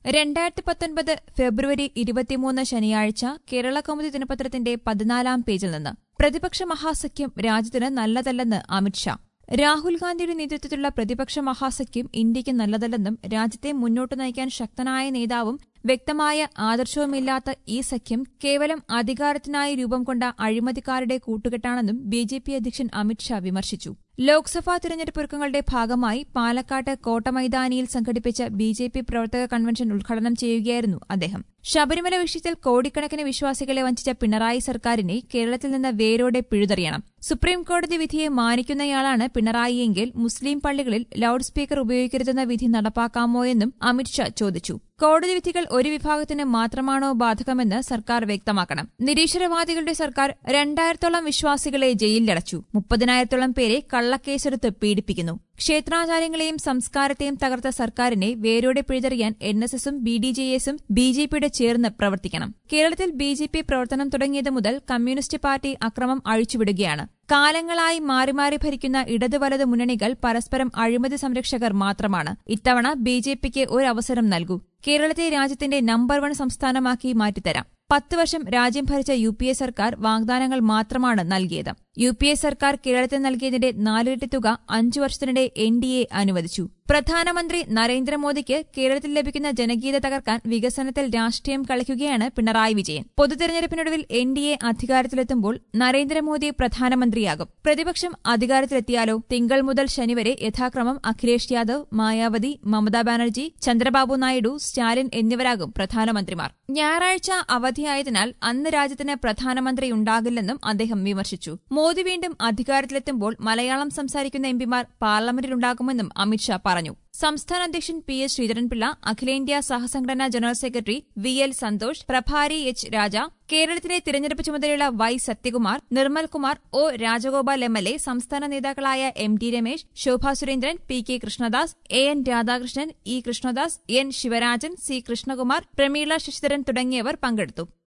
രണ്ടായിരത്തി പത്തൊൻപത് ഫെബ്രുവരി ഇരുപത്തിമൂന്ന് ശനിയാഴ്ച കേരള കൗമുദി ദിനപത്രത്തിന്റെ പതിനാലാം പേജിൽ നിന്ന് പ്രതിപക്ഷ മഹാസഖ്യം രാജ്യത്തിന് നല്ലതല്ലെന്ന് അമിത്ഷാ രാഹുൽ ഗാന്ധിയുടെ നേതൃത്വത്തിലുള്ള പ്രതിപക്ഷ മഹാസഖ്യം ഇന്ത്യയ്ക്ക് നല്ലതല്ലെന്നും രാജ്യത്തെ മുന്നോട്ട് നയിക്കാൻ ശക്തനായ നേതാവും വ്യക്തമായ ആദർശവുമില്ലാത്ത ഈ സഖ്യം കേവലം അധികാരത്തിനായി രൂപം കൊണ്ട അഴിമതിക്കാരുടെ കൂട്ടുകെട്ടാണെന്നും ബി ജെ പി അധ്യക്ഷൻ അമിത്ഷാ വിമർശിച്ചു ലോക്സഭാ തിരഞ്ഞെടുപ്പ് ഒരുക്കങ്ങളുടെ ഭാഗമായി പാലക്കാട്ട് കോട്ടമൈതാനിയിൽ സംഘടിപ്പിച്ച ബി ജെ പി പ്രവർത്തക കൺവെൻഷൻ ഉദ്ഘാടനം ചെയ്യുകയായിരുന്നു അദ്ദേഹം ശബരിമല വിഷയത്തിൽ കോടിക്കണക്കിന് വിശ്വാസികളെ വഞ്ചിച്ച പിണറായി സർക്കാരിനെ കേരളത്തിൽ നിന്ന് വേരോടെ പിഴുതെറിയണം സുപ്രീംകോടതി വിധിയെ മാനിക്കുന്നയാളാണ് പിണറായിയെങ്കിൽ മുസ്ലിം പള്ളികളിൽ ലൌഡ് സ്പീക്കർ ഉപയോഗിക്കരുതെന്ന വിധി നടപ്പാക്കാമോ എന്നും അമിത്ഷാ ചോദിച്ചു കോടതി വിധികൾ ഒരു വിഭാഗത്തിന് മാത്രമാണോ ബാധകമെന്ന് സർക്കാർ വ്യക്തമാക്കണം നിരീശ്വരവാദികളുടെ സർക്കാർ രണ്ടായിരത്തോളം വിശ്വാസികളെ ജയിലിലടച്ചു മുപ്പതിനായിരത്തോളം പേരെ കള്ളക്കേസെടുത്ത് പീഡിപ്പിക്കുന്നു ക്ഷേത്രാചാര്യങ്ങളെയും സംസ്കാരത്തെയും തകർത്ത സർക്കാരിനെ വേരോടെ പിഴുതെറിയാൻ എൻ എസ് എസും ബി ഡി ജെ എസും ബി ജെ പിയുടെ ചേർന്ന് പ്രവർത്തിക്കണം കേരളത്തിൽ ബി ജെ പി പ്രവർത്തനം തുടങ്ങിയത് മുതൽ കമ്മ്യൂണിസ്റ്റ് പാർട്ടി അക്രമം അഴിച്ചുവിടുകയാണ് കാലങ്ങളായി മാറി മാറി ഭരിക്കുന്ന ഇടതു വലത് മുന്നണികൾ പരസ്പരം അഴിമതി സംരക്ഷകർ മാത്രമാണ് ഇത്തവണ ബി ജെ പിക്ക് ഒരു അവസരം നൽകൂ കേരളത്തെ രാജ്യത്തിന്റെ നമ്പർ വൺ സംസ്ഥാനമാക്കി മാറ്റിത്തരാം പത്ത് വർഷം രാജ്യം ഭരിച്ച യു പി എ സർക്കാർ വാഗ്ദാനങ്ങൾ മാത്രമാണ് നൽകിയത് യു പി എ സർക്കാർ കേരളത്തിൽ നൽകിയതിന്റെ നാലിരട്ടി തുക അഞ്ചു വർഷത്തിനിടെ എൻ ഡി എ അനുവദിച്ചു പ്രധാനമന്ത്രി നരേന്ദ്രമോദിക്ക് കേരളത്തിൽ ലഭിക്കുന്ന ജനകീയത തകർക്കാൻ വികസനത്തിൽ രാഷ്ട്രീയം കളിക്കുകയാണ് പിണറായി വിജയൻ പൊതുതെരഞ്ഞെടുപ്പിനൊടുവിൽ എൻ ഡി എ അധികാരത്തിലെത്തുമ്പോൾ നരേന്ദ്രമോദി പ്രധാനമന്ത്രിയാകും പ്രതിപക്ഷം അധികാരത്തിലെത്തിയാലോ തിങ്കൾ മുതൽ ശനി വരെ യഥാക്രമം അഖിലേഷ് യാദവ് മായാവതി മമതാ ബാനർജി ചന്ദ്രബാബു നായിഡു സ്റ്റാലിൻ എന്നിവരാകും പ്രധാനമന്ത്രിമാർ ഞായറാഴ്ച അവധിയായതിനാൽ അന്ന് രാജ്യത്തിന് പ്രധാനമന്ത്രിയുണ്ടാകില്ലെന്നും അദ്ദേഹം വിമർശിച്ചു മോദി വീണ്ടും അധികാരത്തിലെത്തുമ്പോൾ മലയാളം സംസാരിക്കുന്ന എംപിമാർ പാർലമെന്റിലുണ്ടാകുമെന്നും അമിത്ഷാ പറഞ്ഞു സംസ്ഥാന അധ്യക്ഷൻ പി എസ് ശ്രീധരൻപിള്ള അഖിലേന്ത്യാ സഹസംഘടനാ general secretary V L Santhosh പ്രഭാരി എച്ച് രാജ കേരളത്തിലെ തിരഞ്ഞെടുപ്പ് ചുമതലയുള്ള Y Satyakumar Nirmal Kumar O Rajagopal M L A സംസ്ഥാന നേതാക്കളായ M T Ramesh Shobha Surendran P K Krishnadas A N Radhakrishnan E Krishnadas N Sivarajan C Krishnakumar Prameela Sasidharan തുടങ്ങിയവർ പങ്കെടുത്തു